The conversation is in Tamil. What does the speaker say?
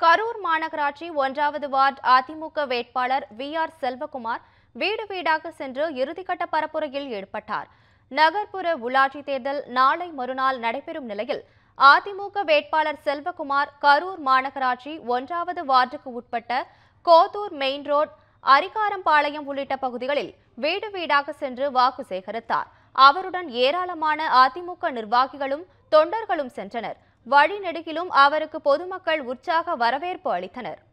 கரூர் மாநகராட்சி ஒன்றாவது வார்டு அதிமுக வேட்பாளர் வி ஆர் செல்வகுமார் வீடு வீடாக சென்று இறுதிக்கட்ட பரப்புரையில் ஈடுபட்டார் நகர்ப்புற உள்ளாட்சி தேர்தல் நாளை மறுநாள் நடைபெறும் நிலையில் அதிமுக வேட்பாளர் செல்வகுமார் கரூர் மாநகராட்சி ஒன்றாவது வார்டுக்கு உட்பட்ட கோத்தூர் மெயின் ரோட் அரிகாரம்பாளையம் உள்ளிட்ட பகுதிகளில் வீடு வீடாக சென்று வாக்கு சேகரித்தார் அவருடன் ஏராளமான அதிமுக நிர்வாகிகளும் தொண்டர்களும் சென்றனர் வழிநெடுகிலும் அவருக்கு பொதுமக்கள் உற்சாக வரவேற்பு அளித்தனர்